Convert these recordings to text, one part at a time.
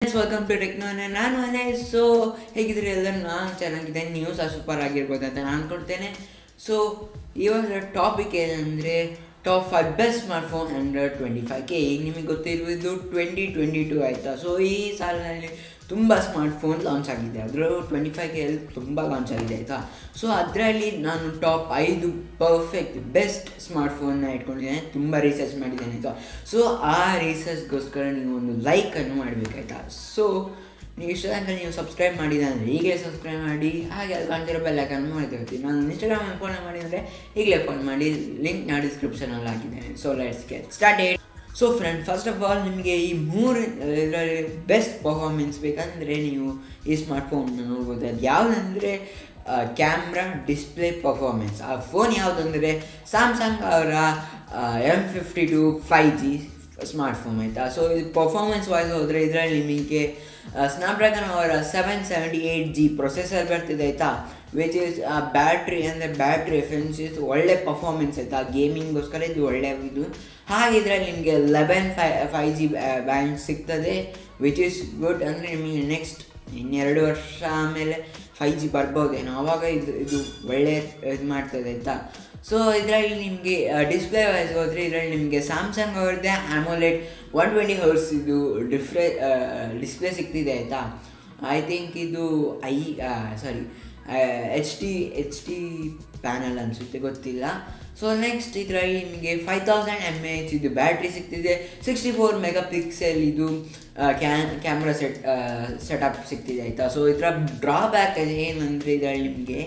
friends welcome to ಟೆಕ್ನೋನೆ ನಾನು ಅನೇ so ಹೇಗಿದ್ರೆ ಎಲ್ಲ ನಾನು ಚೆನ್ನಾಗಿದ್ದೇನೆ ನೀವು ಸಹ ಸೂಪರ್ ಆಗಿರ್ಬೋದು ಅಂತ ನಾನು ಅನ್ಕೊಳ್ತೇನೆ ಸೊ ಇವಾಗ ಟಾಪಿಕ್ ಏನಂದರೆ top five best smartphone under twenty five K ಈಗ ನಿಮಗೆ ಗೊತ್ತಿರುವುದು ಟ್ವೆಂಟಿ ಟ್ವೆಂಟಿ ಟು ಆಯಿತಾ ಸೊ ಈ ಸಾಲಿನಲ್ಲಿ ತುಂಬ ಸ್ಮಾರ್ಟ್ಫೋನ್ ಲಾಂಚ್ ಆಗಿದೆ ಅದರಲ್ಲೂ ಟ್ವೆಂಟಿ ಫೈವ್ ಕೆ ಅಲ್ಲಿ ತುಂಬ ಲಾಂಚ್ ಆಗಿದೆ ಆಯಿತಾ ಸೊ ಅದರಲ್ಲಿ ನಾನು ಟಾಪ್ ಐದು ಪರ್ಫೆಕ್ಟ್ ಬೆಸ್ಟ್ ಸ್ಮಾರ್ಟ್ಫೋನ್ನ ಇಟ್ಕೊಂಡಿದ್ದೇನೆ ತುಂಬ ರಿಸರ್ಚ್ ಮಾಡಿದ್ದೇನೆ ಆಯಿತಾ ಸೊ ಆ ರಿಸರ್ಚ್ಗೋಸ್ಕರ ನೀವು ಒಂದು ಲೈಕನ್ನು ಮಾಡಬೇಕಾಯ್ತಾ ಸೊ ನೀವು ಇಷ್ಟ ತನಕ ನೀವು ಸಬ್ಸ್ಕ್ರೈಬ್ ಮಾಡಿದ ಅಂದರೆ ಈಗಲೇ ಸಬ್ಸ್ಕ್ರೈಬ್ ಮಾಡಿ ಹಾಗೆ ಅಲ್ಲಿ ಕಾಣ್ತಿರೋ ಬೆಲ್ಲೈಕನ್ನು ಮಾಡ್ತಿರ್ತೀವಿ ನಾನು ಇನ್ಸ್ಟಾಗ್ರಾಮಲ್ಲಿ ಫೋನ್ ಮಾಡಿದರೆ ಈಗಲೇ ಫೋನ್ ಮಾಡಿ ಲಿಂಕ್ ನಾ ಡಿಸ್ಕ್ರಿಪ್ಷನಲ್ಲಿ ಹಾಕಿದ್ದೇನೆ so let's get start so friend first of all ನಿಮಗೆ ಈ ಮೂರು ಇದರಲ್ಲಿ ಬೆಸ್ಟ್ ಪರ್ಫಾರ್ಮೆನ್ಸ್ ಬೇಕಂದರೆ ನೀವು ಈ ಸ್ಮಾರ್ಟ್ಫೋನ್ ನೋಡ್ಬೋದು ಅದು ಯಾವುದಂದರೆ ಕ್ಯಾಮ್ರಾ ಡಿಸ್ಪ್ಲೇ ಪರ್ಫಾರ್ಮೆನ್ಸ್ ಆ ಫೋನ್ ಯಾವುದಂದರೆ ಸ್ಯಾಮ್ಸಂಗ್ ಅವರ M fifty two five G smartphone ಆಯಿತಾ ಸೊ ಇದು ಪರ್ಫಾರ್ಮೆನ್ಸ್ ವೈಸ್ ಹೋದರೆ ಇದರಲ್ಲಿ ನಿಮಗೆ ಸ್ನ್ಯಾಪ್ಡ್ರ್ಯಾಗನ್ ಅವರ seven seventy eight G processor ಬರ್ತಿದೆ ಆಯಿತಾ ವಿಚ್ ಇಸ್ ಬ್ಯಾಟ್ರಿ ಅಂದರೆ ಬ್ಯಾಟ್ರಿ ಎಫಿಷಿಯನ್ಸಿಸ್ ಒಳ್ಳೆ ಪರ್ಫಾರ್ಮೆನ್ಸ್ ಆಯಿತಾ ಗೇಮಿಂಗ್ಗೋಸ್ಕರ ಇದು ಒಳ್ಳೆ ಇದು ಹಾಗೆ ಇದರಲ್ಲಿ ನಿಮಗೆ eleven five five G band ಸಿಗ್ತದೆ ವಿಚ್ ಇಸ್ ಗುಡ್ ಅಂದರೆ ನಿಮಗೆ ನೆಕ್ಸ್ಟ್ ಇನ್ನೆರಡು ವರ್ಷ ಆಮೇಲೆ ಫೈ ಜಿ ಬರ್ಬೋದೇನೋ ಆವಾಗ ಇದು ಇದು ಒಳ್ಳೆ ಇದು ಮಾಡ್ತದೆ ಆಯಿತಾ ಸೊ ಇದರಲ್ಲಿ ನಿಮಗೆ ಡಿಸ್ಪ್ಲೇ ವೈಸ್ ಹೋದರೆ ಇದರಲ್ಲಿ ನಿಮಗೆ ಸ್ಯಾಮ್ಸಂಗ್ ಅವ್ರದ್ದೇ ಆ್ಯಮೋಲೆಟ್ ಒನ್ ಟ್ವೆಂಟಿ ಹವರ್ಸ್ ಇದು ಡಿಫ್ರೆ ಡಿಸ್ಪ್ಲೇ ಸಿಗ್ತಿದೆ ಆಯಿತಾ ಐ ಥಿಂಕ್ ಇದು I sorry H T H T panel ಅನಿಸುತ್ತೆ ಗೊತ್ತಿಲ್ಲ ಸೊ ನೆಕ್ಸ್ಟ್ ಇದರಲ್ಲಿ ನಿಮಗೆ ಫೈವ್ ತೌಸಂಡ್ ಎಮ್ ಎಚ್ ಇದು ಬ್ಯಾಟ್ರಿ ಸಿಗ್ತಿದೆ ಸಿಕ್ಸ್ಟಿ ಫೋರ್ ಮೆಗಾ ಪಿಕ್ಸೆಲ್ ಇದು ಕ್ಯಾನ್ ಕ್ಯಾಮ್ರಾ ಸೆಟ್ ಸೆಟಪ್ ಸಿಗ್ತಿದೆ ಆಯಿತಾ ಸೊ ಇದರ ಡ್ರಾಬ್ಯಾಕ್ ಏನಂದರೆ ಇದರಲ್ಲಿ ನಿಮಗೆ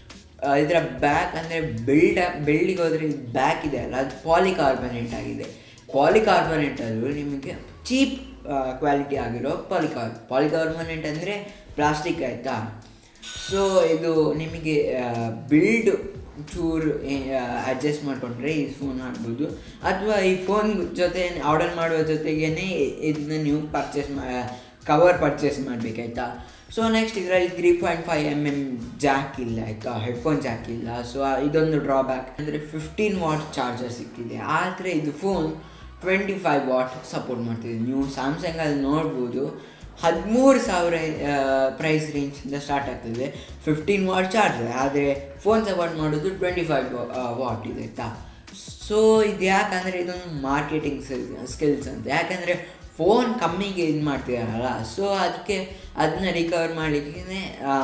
ಇದರ ಬ್ಯಾಕ್ ಅಂದರೆ ಬಿಲ್ಡ್ ಬಿಲ್ಡಿಗೆ ಹೋದರೆ ಬ್ಯಾಕ್ ಇದೆ ಅಲ್ಲ ಅದು ಪಾಲಿಕಾರ್ಬನೇಟ್ ಆಗಿದೆ ಪಾಲಿಕಾರ್ಬನೇಟಲ್ಲೂ ನಿಮಗೆ ಚೀಪ್ ಕ್ವಾಲಿಟಿ ಆಗಿರೋ ಪಾಲಿಕಾರ್ ಪಾಲಿಕಾರ್ಬನೇಟ್ ಅಂದರೆ ಪ್ಲಾಸ್ಟಿಕ್ ಆಯಿತಾ ಸೊ ಇದು ನಿಮಗೆ ಬಿಲ್ಡ್ ಚೂರು ಅಡ್ಜಸ್ಟ್ ಮಾಡಿಕೊಂಡ್ರೆ ಈ ಫೋನ್ ಆಗ್ಬೋದು ಅಥವಾ ಈ ಫೋನ್ ಜೊತೆ ಆರ್ಡರ್ ಮಾಡುವ ಜೊತೆಗೇ ಇದನ್ನ ನೀವು ಪರ್ಚೇಸ್ ಮಾ ಕವರ್ ಪರ್ಚೇಸ್ ಮಾಡಬೇಕಾಯ್ತಾ ಸೊ ನೆಕ್ಸ್ಟ್ ಇದರಲ್ಲಿ three point five M M jack ಇಲ್ಲ ಆಯಿತಾ ಹೆಡ್ಫೋನ್ ಜಾಕ್ ಇಲ್ಲ ಸೊ ಇದೊಂದು ಡ್ರಾಬ್ಯಾಕ್ ಅಂದರೆ ಫಿಫ್ಟೀನ್ ವಾಟ್ ಚಾರ್ಜರ್ ಸಿಗ್ತಿದೆ ಆದರೆ ಇದು phone twenty five watt support ಮಾಡ್ತಿದೆ ನೀವು ಸ್ಯಾಮ್ಸಂಗಲ್ಲಿ ನೋಡ್ಬೋದು ಹದಿಮೂರು ಸಾವಿರ ಪ್ರೈಸ್ ರೇಂಜಿಂದ ಸ್ಟಾರ್ಟ್ ಆಗ್ತದೆ ಫಿಫ್ಟೀನ್ ವಾಟ್ ಚಾರ್ಜರ್ ಆದರೆ ಫೋನ್ ಸಪೋರ್ಟ್ ಮಾಡೋದು ಟ್ವೆಂಟಿ ಫೈವ್ ವಾಟ್ ಇದೆ ಆಯಿತಾ ಸೊ ಇದು ಯಾಕಂದರೆ ಇದೊಂದು ಮಾರ್ಕೆಟಿಂಗ್ ಸ್ಕಿಲ್ಸ್ ಅಂತ ಯಾಕಂದರೆ ಫೋನ್ ಕಮ್ಮಿಗೆ ಇದು ಮಾಡ್ತಿದಾರಲ್ಲ ಸೊ ಅದಕ್ಕೆ ಅದನ್ನ ರಿಕವರ್ ಮಾಡಲಿಕ್ಕೆ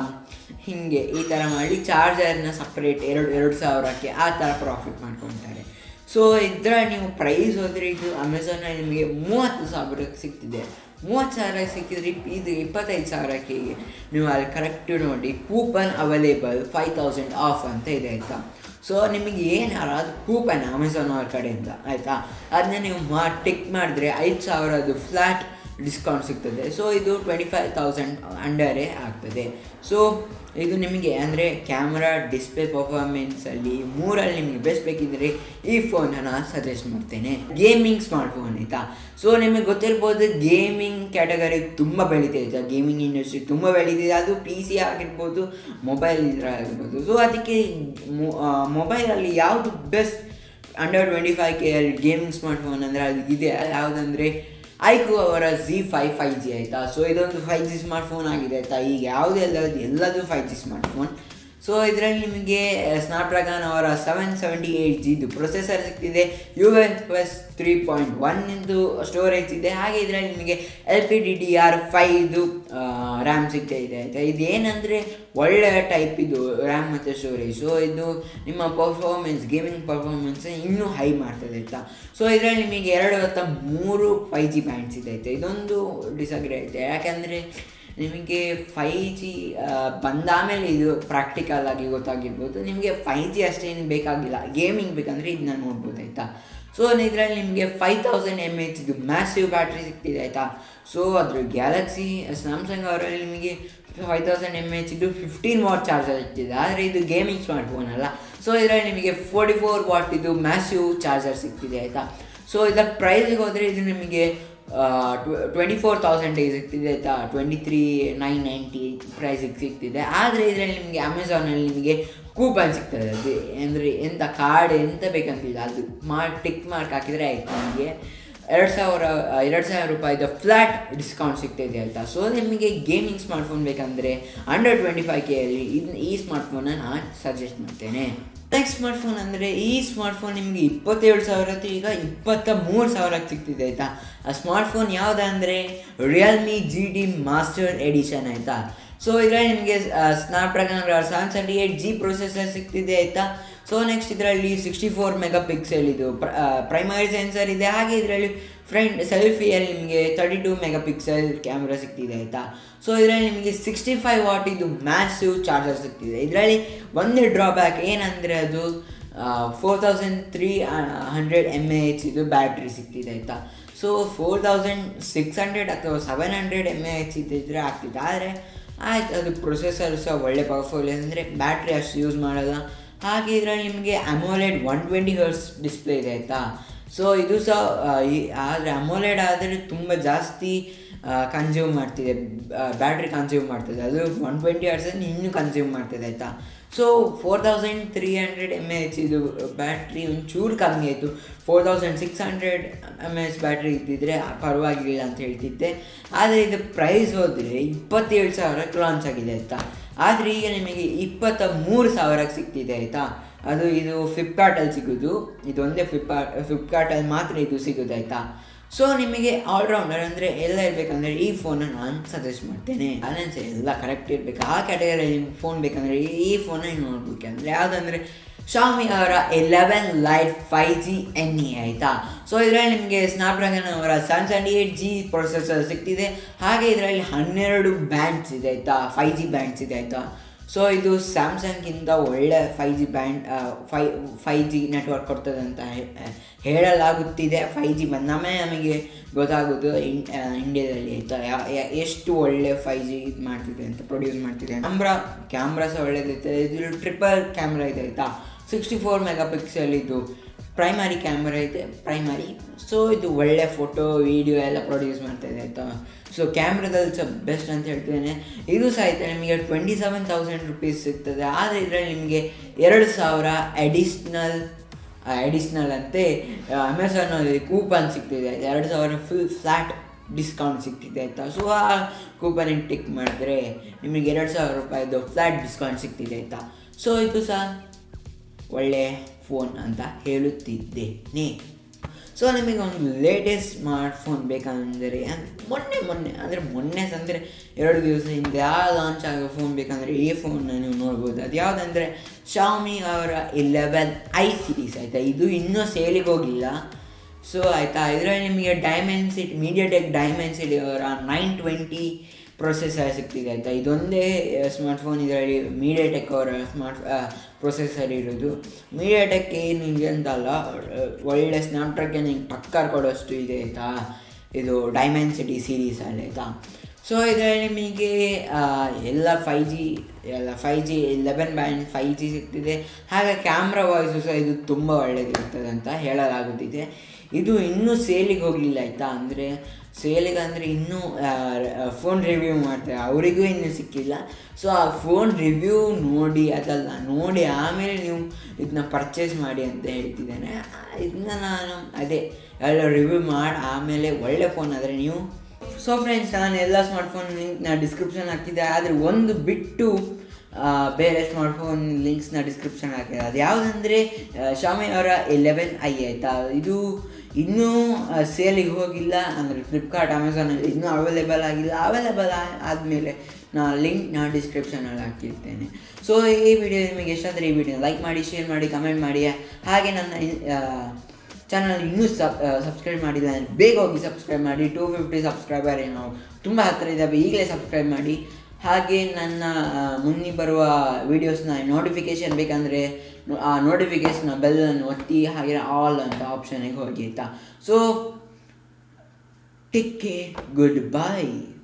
ಹೀಗೆ ಈ ಥರ ಮಾಡಿ ಚಾರ್ಜರ್ನ ಸಪ್ರೇಟ್ ಎರಡು ಎರಡು ಸಾವಿರಕ್ಕೆ ಆ ಥರ ಪ್ರಾಫಿಟ್ ಮಾಡ್ಕೊತಾರೆ ಸೊ ಇದರ ನೀವು ಪ್ರೈಸ್ ಹೋದರೆ ಇದು ಅಮೆಝಾನಲ್ಲಿ ನಿಮಗೆ ಮೂವತ್ತು ಸಾವಿರಕ್ಕೆ ಸಿಗ್ತಿದೆ ಮೂವತ್ತು ಸಾವಿರ ಸಿಕ್ಕಿದ್ರೆ ಇದು ಇಪ್ಪತ್ತೈದು ಸಾವಿರಕ್ಕೆ ನೀವು ಅಲ್ಲಿ ಕರೆಕ್ಟ್ ನೋಡಿ coupon available five thousand off ಅಂತ ಇದೆ ಆಯಿತಾ ಸೊ ನಿಮಗೆ ಏನಾರ ಅದು ಕೂಪನ್ ಅಮೆಝಾನ್ ಅವ್ರ ಕಡೆಯಿಂದ ಆಯಿತಾ ಅದನ್ನ ನೀವು ಮಾ ಟಿಕ್ ಮಾಡಿದ್ರೆ ಐದು ಸಾವಿರದ್ದು ಫ್ಲ್ಯಾಟ್ ಡಿಸ್ಕೌಂಟ್ ಸಿಗ್ತದೆ ಸೊ ಇದು ಟ್ವೆಂಟಿ ಫೈವ್ ತೌಸಂಡ್ ಅಂಡರೇ ಆಗ್ತದೆ ಸೊ ಇದು ನಿಮಗೆ ಅಂದರೆ ಕ್ಯಾಮ್ರಾ ಡಿಸ್ಪ್ಲೇ ಪರ್ಫಾರ್ಮೆನ್ಸಲ್ಲಿ ಮೂರಲ್ಲಿ ನಿಮಗೆ ಬೆಸ್ಟ್ ಬೇಕಿದ್ದರೆ ಈ ಫೋನನ್ನು ಸಜೆಸ್ಟ್ ಮಾಡ್ತೇನೆ ಗೇಮಿಂಗ್ ಸ್ಮಾರ್ಟ್ಫೋನ್ ಆಯಿತಾ ಸೊ ನಿಮಗೆ ಗೊತ್ತಿರ್ಬೋದು ಗೇಮಿಂಗ್ ಕ್ಯಾಟಗರಿ ತುಂಬ ಬೆಳೀತಿದೆ ಆಯಿತಾ ಗೇಮಿಂಗ್ ಇಂಡಸ್ಟ್ರಿ ತುಂಬ ಬೆಳೀತಿದೆ ಅದು ಪಿ ಸಿ ಆಗಿರ್ಬೋದು ಮೊಬೈಲ್ ಆಗಿರ್ಬೋದು ಸೊ ಅದಕ್ಕೆ ಮೊಬೈಲಲ್ಲಿ ಯಾವುದು best under twenty five K ಅಲ್ಲಿ ಗೇಮಿಂಗ್ ಸ್ಮಾರ್ಟ್ಫೋನ್ ಅಂದರೆ ಅದು ಇದೆ ಯಾವುದಂದರೆ ಐಕು ಅವರ ಝಿ ಫೈವ್ ಫೈವ್ ಜಿ ಆಯಿತಾ ಸೊ ಇದೊಂದು ಫೈವ್ ಜಿ ಸ್ಮಾರ್ಟ್ಫೋನ್ ಆಗಿದೆ ಆಯಿತಾ ಈಗ ಯಾವುದೆಲ್ಲ ಎಲ್ಲದೂ ಫೈವ್ ಜಿ ಸ್ಮಾರ್ಟ್ಫೋನ್ ಸೊ ಇದರಲ್ಲಿ ನಿಮಗೆ ಸ್ನ್ಯಾಪ್ಡ್ರ್ಯಾಗನ್ ಅವರ ಸೆವೆನ್ ಸೆವೆಂಟಿ ಏಯ್ಟ್ ಜಿದು ಪ್ರೊಸೆಸರ್ ಸಿಗ್ತಿದೆ U F S three point one ಇಂದು ಸ್ಟೋರೇಜ್ ಇದೆ ಹಾಗೆ ಇದರಲ್ಲಿ ನಿಮಗೆ L P D D R ಫೈದು ರ್ಯಾಮ್ ಸಿಗ್ತಾ ಇದೆ ಆಯಿತಾ ಇದೇನೆಂದರೆ ಒಳ್ಳೆಯ ಟೈಪ್ ಇದು ರ್ಯಾಮ್ ಮತ್ತು ಸ್ಟೋರೇಜ್ ಸೊ ಇದು ನಿಮ್ಮ ಪರ್ಫಾರ್ಮೆನ್ಸ್ ಗೇಮಿಂಗ್ ಪರ್ಫಾರ್ಮೆನ್ಸ್ ಇನ್ನೂ ಹೈ ಮಾಡ್ತದೆ ಆಯಿತಾ ಸೊ ಇದರಲ್ಲಿ ನಿಮಗೆ ಎರಡು ಅಥವಾ ಮೂರು ಫೈ ಜಿ ಬ್ಯಾಂಡ್ಸ್ ಇದೆ ಆಯಿತಾ ಇದೊಂದು ಡಿಸಗ್ರಿ ಐತೆ ಯಾಕಂದರೆ ನಿಮಗೆ ಫೈ ಜಿ ಬಂದಾಮೇಲೆ ಇದು ಪ್ರಾಕ್ಟಿಕಲ್ ಆಗಿ ಗೊತ್ತಾಗಿರ್ಬೋದು ನಿಮಗೆ ಫೈ ಜಿ ಅಷ್ಟೇನು ಬೇಕಾಗಿಲ್ಲ ಗೇಮಿಂಗ್ ಬೇಕಂದರೆ ಇದನ್ನ ನೋಡ್ಬೋದು ಆಯಿತಾ ಸೊ ಇದರಲ್ಲಿ ನಿಮಗೆ ಫೈವ್ ತೌಸಂಡ್ ಎಮ್ ಎಚ್ ಇದು ಮ್ಯಾಸಿವ್ ಬ್ಯಾಟ್ರಿ ಸಿಗ್ತಿದೆ ಆಯಿತಾ ಸೊ ಅದ್ರ ಗ್ಯಾಲಕ್ಸಿ ಸ್ಯಾಮ್ಸಂಗ್ ಅವರಲ್ಲಿ ನಿಮಗೆ ಫೈವ್ ತೌಸಂಡ್ ಎಮ್ ಎಚ್ ಇದು ಫಿಫ್ಟೀನ್ ವಾಟ್ ಚಾರ್ಜರ್ ಸಿಗ್ತಿದೆ ಆದರೆ ಇದು ಗೇಮಿಂಗ್ ಸ್ಮಾರ್ಟ್ಫೋನ್ ಅಲ್ಲ ಸೊ ಇದರಲ್ಲಿ ನಿಮಗೆ ಫೋರ್ಟಿ ಫೋರ್ ವಾಟ್ ಇದು ಮ್ಯಾಸಿವ್ ಚಾರ್ಜರ್ ಸಿಗ್ತಿದೆ ಆಯಿತಾ ಸೊ ಇದರ ಪ್ರೈಸಿಗೆ ಹೋದರೆ ಇದು ನಿಮಗೆ ಟ್ವೆಂಟಿ ಫೋರ್ ತೌಸಂಡಿಗೆ ಸಿಗ್ತಿದೆ ಆಯಿತಾ ಟ್ವೆಂಟಿ ತ್ರೀ ನೈನ್ ನೈಂಟಿ ಪ್ರೈಸಿಗೆ ಸಿಗ್ತಿದೆ ಆದರೆ ಇದರಲ್ಲಿ ನಿಮಗೆ ಅಮೆಝಾನಲ್ಲಿ ನಿಮಗೆ ಕೂಪನ್ ಸಿಗ್ತದೆ ಅದು ಅಂದರೆ ಎಂಥ ಕಾರ್ಡ್ ಎಂತ ಬೇಕಂತಿಲ್ಲ ಅದು ಮಾಡಿ ಟಿಕ್ ಮಾರ್ಕ್ ಹಾಕಿದರೆ ಆಯಿತು ನಿಮಗೆ ಎರಡು ಸಾವಿರ ಎರಡು ಸಾವಿರ ರೂಪಾಯಿದ ಫ್ಲ್ಯಾಟ್ ಡಿಸ್ಕೌಂಟ್ ಸಿಗ್ತಿದೆ ಆಯಿತಾ ಸೊ ನಿಮಗೆ ಗೇಮಿಂಗ್ ಸ್ಮಾರ್ಟ್ಫೋನ್ ಬೇಕಂದರೆ ಅಂಡರ್ ಟ್ವೆಂಟಿ ಫೈವ್ ಕೆಯಲ್ಲಿ ಇದು ಈ ಸ್ಮಾರ್ಟ್ಫೋನ್ನ ನಾನು ಸಜೆಸ್ಟ್ ಮಾಡ್ತೇನೆ ನೆಕ್ಸ್ಟ್ ಸ್ಮಾರ್ಟ್ಫೋನ್ ಅಂದರೆ ಈ ಸ್ಮಾರ್ಟ್ಫೋನ್ ನಿಮಗೆ ಇಪ್ಪತ್ತೇಳು ಸಾವಿರತ್ತು ಈಗ ಇಪ್ಪತ್ತ ಮೂರು ಸಾವಿರಕ್ಕೆ ಸಿಗ್ತಿದೆ ಆಯಿತಾ ಆ ಸ್ಮಾರ್ಟ್ಫೋನ್ ಯಾವುದಂದರೆ Realme G T master edition ಆಯಿತಾ ಸೊ ಇದರಲ್ಲಿ ನಿಮಗೆ Snapdragon seven seventy eight G processor ಸಿಗ್ತಿದೆ ಆಯಿತಾ ಸೊ ನೆಕ್ಸ್ಟ್ ಇದರಲ್ಲಿ ಸಿಕ್ಸ್ಟಿ ಫೋರ್ ಮೆಗಾ ಪಿಕ್ಸೆಲ್ ಇದು ಪ್ರೈಮರಿ ಸೆನ್ಸರ್ ಇದೆ ಹಾಗೆ ಇದರಲ್ಲಿ ಫ್ರಂಟ್ ಸೆಲ್ಫಿಯಲ್ಲಿ ನಿಮಗೆ thirty two megapixel camera ಸಿಗ್ತಿದೆ ಆಯಿತಾ ಸೊ ಇದರಲ್ಲಿ ನಿಮಗೆ ಸಿಕ್ಸ್ಟಿ ಫೈವ್ ವಾಟ್ ಇದು ಮ್ಯಾಸಿವ್ ಚಾರ್ಜರ್ ಸಿಗ್ತಿದೆ ಇದರಲ್ಲಿ ಒಂದೇ ಡ್ರಾಬ್ಯಾಕ್ ಏನಂದರೆ ಅದು four thousand three hundred M A H ಇದು ಬ್ಯಾಟ್ರಿ ಸಿಗ್ತಿದೆ ಆಯಿತಾ so four thousand six hundred ಅಥವಾ seven hundred M A H ಇದ್ದಿದ್ರೆ ಆಗ್ತಿತ್ತು ಆದರೆ ಆಯ್ತು ಅದು ಪ್ರೊಸೆಸರ್ ಸಹ ಒಳ್ಳೆ ಪವರ್ಫುಲ್ ಅಂದರೆ ಬ್ಯಾಟ್ರಿ ಅಷ್ಟು ಯೂಸ್ ಮಾಡಲ್ಲ ಹಾಗೆ ಇದರಲ್ಲಿ ನಿಮಗೆ AMOLED one twenty hertz display ಇದೆ ಆಯಿತಾ ಸೊ ಇದು ಸಹ ಆದರೆ ಅಮೋಲೆಡ್ ಆದರೆ ತುಂಬ ಜಾಸ್ತಿ ಕನ್ಸ್ಯೂಮ್ ಮಾಡ್ತಿದೆ ಬ್ಯಾಟ್ರಿ ಕನ್ಸ್ಯೂಮ್ ಮಾಡ್ತಿದೆ ಅದು ಒನ್ ಟ್ವೆಂಟಿ ಹರ್ಸನ್ನು ಇನ್ನೂ ಕನ್ಸ್ಯೂಮ್ ಮಾಡ್ತಿದೆ ಆಯಿತಾ so four thousand three hundred M A H ಇದು ಬ್ಯಾಟ್ರಿ ಒಂಚೂರು ಕಮ್ಮಿ ಆಯಿತು four thousand six hundred M H battery ಇದ್ದಿದ್ರೆ ಪರವಾಗಿಲ್ಲ ಅಂತ ಹೇಳ್ತಿದ್ದೆ ಆದರೆ ಇದು ಪ್ರೈಸ್ ಹೋದರೆ ಇಪ್ಪತ್ತೇಳು ಸಾವಿರಕ್ಕೆ ಲಾಂಚ್ ಆಗಿದೆ ಆಯಿತಾ ಆದರೆ ಈಗ ನಿಮಗೆ ಇಪ್ಪತ್ತ ಮೂರು ಸಾವಿರಕ್ಕೆ ಸಿಗ್ತಿದೆ ಆಯಿತಾ ಅದು ಇದು ಫ್ಲಿಪ್ಕಾರ್ಟಲ್ಲಿ ಸಿಗೋದು ಇದೊಂದೇ ಫ್ಲಿಪ್ಕಾರ್ಟ್ ಫ್ಲಿಪ್ಕಾರ್ಟಲ್ಲಿ ಮಾತ್ರ ಇದು ಸಿಗೋದು ಆಯಿತಾ ಸೊ ನಿಮಗೆ ಆಲ್ರೌಂಡರ್ ಅಂದರೆ ಎಲ್ಲ ಇರಬೇಕಂದ್ರೆ ಈ ಫೋನನ್ನು ನಾನು ಸಜೆಸ್ಟ್ ಮಾಡ್ತೇನೆ ಬ್ಯಾಲೆನ್ಸ್ ಎಲ್ಲ ಕರೆಕ್ಟ್ ಇರಬೇಕು ಆ ಕ್ಯಾಟಗರಿಯಲ್ಲಿ ನಿಮ್ಗೆ ಫೋನ್ ಬೇಕಂದರೆ ಈ ಫೋನ ನೋಡ್ಬೇಕಂದ್ರೆ ಯಾವುದಂದರೆ ಶಾಮಿ ಅವರ eleven lite five G N E ಆಯಿತಾ ಸೊ ಇದರಲ್ಲಿ ನಿಮಗೆ ಸ್ನ್ಯಾಪ್ಡ್ರ್ಯಾಗನ್ ಅವರ seven seventy eight G processor ಸಿಗ್ತಿದೆ ಹಾಗೆ ಇದರಲ್ಲಿ ಹನ್ನೆರಡು ಬ್ಯಾಂಡ್ಸ್ ಇದೆ ಆಯಿತಾ ಫೈ ಜಿ ಬ್ಯಾಂಡ್ಸ್ ಇದೆ ಆಯಿತಾ ಸೊ ಇದು ಸ್ಯಾಮ್ಸಂಗ್ಗಿಂತ ಒಳ್ಳೆ five G band five five G network ಕೊಡ್ತದೆ ಅಂತ ಹೇಳಲಾಗುತ್ತಿದೆ ಫೈ ಜಿ ಬಂದ ಮೇಲೆ ನಮಗೆ ಗೊತ್ತಾಗೋದು ಇನ್ ಇಂಡಿಯಾದಲ್ಲಿ ಆಯಿತಾ ಎಷ್ಟು ಒಳ್ಳೆ ಫೈ ಜಿ ಇದು ಮಾಡ್ತಿದೆ ಅಂತ ಪ್ರೊಡ್ಯೂಸ್ ಮಾಡ್ತಿದೆ ಕ್ಯಾಮ್ರಾ ಕ್ಯಾಮ್ರಾ ಸಹ ಒಳ್ಳೇದೈತೆ ಇದು ಟ್ರಿಪಲ್ ಕ್ಯಾಮ್ರಾ ಇದೆ ಆಯಿತಾ ಸಿಕ್ಸ್ಟಿ ಫೋರ್ ಮೆಗಾ ಪಿಕ್ಸೆಲ್ ಇದು ಪ್ರೈಮರಿ ಕ್ಯಾಮ್ರಾ ಇದೆ ಪ್ರೈಮರಿ ಸೊ ಇದು ಒಳ್ಳೆ ಫೋಟೋ ವೀಡಿಯೋ ಎಲ್ಲ ಪ್ರೊಡ್ಯೂಸ್ ಮಾಡ್ತಾ ಇದೆ ಆಯಿತಾ ಸೊ ಕ್ಯಾಮ್ರಾದಲ್ಲಿ ಸಹ ಬೆಸ್ಟ್ ಅಂತ ಹೇಳ್ತೇನೆ ಇದು ಸಹ ಆಯಿತಾ ನಿಮಗೆ ಟ್ವೆಂಟಿ ಸೆವೆನ್ ತೌಸಂಡ್ ರುಪೀಸ್ ಸಿಗ್ತದೆ ಆದರೆ ಇದರಲ್ಲಿ ನಿಮಗೆ ಎರಡು ಸಾವಿರ ಅಡಿಷ್ನಲ್ ಅಡಿಷ್ನಲ್ ಅಂತೆ ಅಮೆಝಾನಲ್ಲಿ ಕೂಪನ್ ಸಿಗ್ತಿದೆ ಎರಡು ಸಾವಿರ ಫುಲ್ ಫ್ಲ್ಯಾಟ್ ಡಿಸ್ಕೌಂಟ್ ಸಿಗ್ತಿದೆ ಆಯಿತಾ ಸೊ ಆ ಕೂಪನಿಗೆ ಟಿಕ್ ಮಾಡಿದ್ರೆ ನಿಮಗೆ ಎರಡು ಸಾವಿರ ರೂಪಾಯಿದು ಫ್ಲ್ಯಾಟ್ ಡಿಸ್ಕೌಂಟ್ ಸಿಗ್ತಿದೆ ಆಯಿತಾ ಸೊ ಇದು ಸಹ ಒಳ್ಳೆ ಫೋನ್ ಅಂತ ಹೇಳುತ್ತಿದ್ದೇನೆ ಸೊ ನಿಮಗೆ ಒಂದು ಲೇಟೆಸ್ಟ್ ಸ್ಮಾರ್ಟ್ಫೋನ್ ಬೇಕಂದರೆ ಮೊನ್ನೆ ಮೊನ್ನೆ ಅಂದರೆ ಮೊನ್ನೆ ಅಂದರೆ ಎರಡು ದಿವಸ ಹಿಂದೆ ಯಾವ ಲಾಂಚ್ ಆಗೋ ಫೋನ್ ಬೇಕಂದರೆ ಈ ಫೋನ್ನ ನೀವು ನೋಡ್ಬೋದು ಅದು ಯಾವುದಂದರೆ ಶಾಮಿ ಅವರ ಇಲೆವೆನ್ ಐ ಸಿರೀಸ್ ಆಯಿತಾ ಇದು ಇನ್ನೂ ಸೇಲಿಗೆ ಹೋಗಿಲ್ಲ ಸೊ ಆಯಿತಾ ಇದರಲ್ಲಿ ನಿಮಗೆ ಡೈಮೆನ್ಸಿಟಿ ಮೀಡಿಯಾಟೆಕ್ ಡೈಮೆನ್ಸಿಟಿ ಅವರ ನೈನ್ ಟ್ವೆಂಟಿ ಪ್ರೊಸೆಸರ್ ಸಿಗ್ತಿದೆ ಆಯಿತಾ ಇದೊಂದೇ ಸ್ಮಾರ್ಟ್ಫೋನ್ ಇದರಲ್ಲಿ ಮೀಡಿಯಾಟೆಕ್ ಅವರ ಸ್ಮಾರ್ಟ್ ಪ್ರೊಸೆಸರ್ ಇರೋದು ಮೀಡಿಯಾಟೆಕ್ ಏನು ಇದೆ ಅಂತಲ್ಲ ಒಳ್ಳೆ ಸ್ನ್ಯಾಪ್ಡ್ರ್ಯಾಗನ್ ನಿಂಗೆ ಟಕ್ಕರ್ ಕೊಡೋಷ್ಟು ಇದೆ ಆಯಿತಾ ಇದು ಡೈಮೆನ್ಸಿಟಿ ಸೀರೀಸಲ್ಲಿ ಆಯಿತಾ ಸೊ ಇದರಲ್ಲಿ ನಿಮಗೆ ಎಲ್ಲ ಫೈ ಜಿ ಎಲ್ಲ five G eleven band five G ಸಿಗ್ತಿದೆ ಹಾಗೆ ಕ್ಯಾಮ್ರಾ ವಾಯ್ಸು ಸಹ ಇದು ತುಂಬ ಒಳ್ಳೆಯದಿರ್ತದೆ ಅಂತ ಹೇಳಲಾಗುತ್ತಿದೆ ಇದು ಇನ್ನೂ ಸೇಲಿಗೆ ಹೋಗಲಿಲ್ಲ ಆಯಿತಾ ಅಂದರೆ ಸೇಲಿಗೆ ಅಂದರೆ ಇನ್ನೂ ಫೋನ್ ರಿವ್ಯೂ ಮಾಡ್ತಾರೆ ಅವರಿಗೂ ಇನ್ನೂ ಸಿಕ್ಕಿಲ್ಲ ಸೊ ಆ ಫೋನ್ ರಿವ್ಯೂ ನೋಡಿ ಅದಲ್ಲ ನೋಡಿ ಆಮೇಲೆ ನೀವು ಇದನ್ನ ಪರ್ಚೇಸ್ ಮಾಡಿ ಅಂತ ಹೇಳ್ತಿದ್ದೇನೆ ಇದನ್ನ ನಾನು ಅದೇ ಎಲ್ಲ ರಿವ್ಯೂ ಮಾಡಿ ಆಮೇಲೆ ಒಳ್ಳೆ ಫೋನ್ ಆದರೆ ನೀವು ಸೊ ಫ್ರೆಂಡ್ಸ್ ನಾನು ಎಲ್ಲ ಸ್ಮಾರ್ಟ್ಫೋನ್ ಲಿಂಕ್ನ ಡಿಸ್ಕ್ರಿಪ್ಷನ್ ಹಾಕಿದ್ದೆ ಆದರೆ ಒಂದು ಬಿಟ್ಟು ಬೇರೆ ಸ್ಮಾರ್ಟ್ಫೋನ್ ಲಿಂಕ್ಸ್ನ ಡಿಸ್ಕ್ರಿಪ್ಷನ್ ಹಾಕಿದೆ ಅದು ಯಾವುದಂದರೆ ಶಾಮಿ ಅವರ ಎಲೆವೆನ್ ಐ ಆಯಿತಾ ಇದು ಇನ್ನೂ ಸೇಲಿಗೆ ಹೋಗಿಲ್ಲ ಅಂದರೆ ಫ್ಲಿಪ್ಕಾರ್ಟ್ ಅಮೆಝಾನಲ್ಲಿ ಇನ್ನೂ ಅವೈಲೇಬಲ್ ಆಗಿಲ್ಲ ಅವೈಲೇಬಲ್ ಆದಮೇಲೆ ನಾ ಲಿಂಕ್ ನಾನು ಡಿಸ್ಕ್ರಿಪ್ಷನಲ್ಲಿ ಹಾಕಿರ್ತೇನೆ ಸೊ ಈ ವಿಡಿಯೋ ನಿಮಗೆ ಎಷ್ಟಾದರೆ ಈ ವಿಡಿಯೋ ಲೈಕ್ ಮಾಡಿ ಶೇರ್ ಮಾಡಿ ಕಮೆಂಟ್ ಮಾಡಿ ಹಾಗೆ ನನ್ನ ಚಾನಲ್ ಇನ್ನೂ ಸಬ್ ಸಬ್ಸ್ಕ್ರೈಬ್ ಮಾಡಿಲ್ಲ ಅಂದರೆ ಬೇಗ ಹೋಗಿ ಸಬ್ಸ್ಕ್ರೈಬ್ ಮಾಡಿ ಟೂ ಫಿಫ್ಟಿ ಸಬ್ಸ್ಕ್ರೈಬರ್ ಏನೋ ತುಂಬ ಹತ್ತಿರ ಇದ್ದಾವೆ ಈಗಲೇ ಸಬ್ಸ್ಕ್ರೈಬ್ ಮಾಡಿ ಹಾಗೆ ನನ್ನ ಮುಂದೆ ಬರುವ ವೀಡಿಯೋಸ್ನ ನೋಟಿಫಿಕೇಷನ್ ಬೇಕಂದರೆ ಆ ನೋಟಿಫಿಕೇಷನ್ ಬೆಲ್ಲನ್ನು ಒತ್ತಿ ಹಾಗೆ ಆಲ್ ಅಂತ ಆಪ್ಷನಿಗೆ ಹೋಗಿ ಆಯಿತಾ so take care good by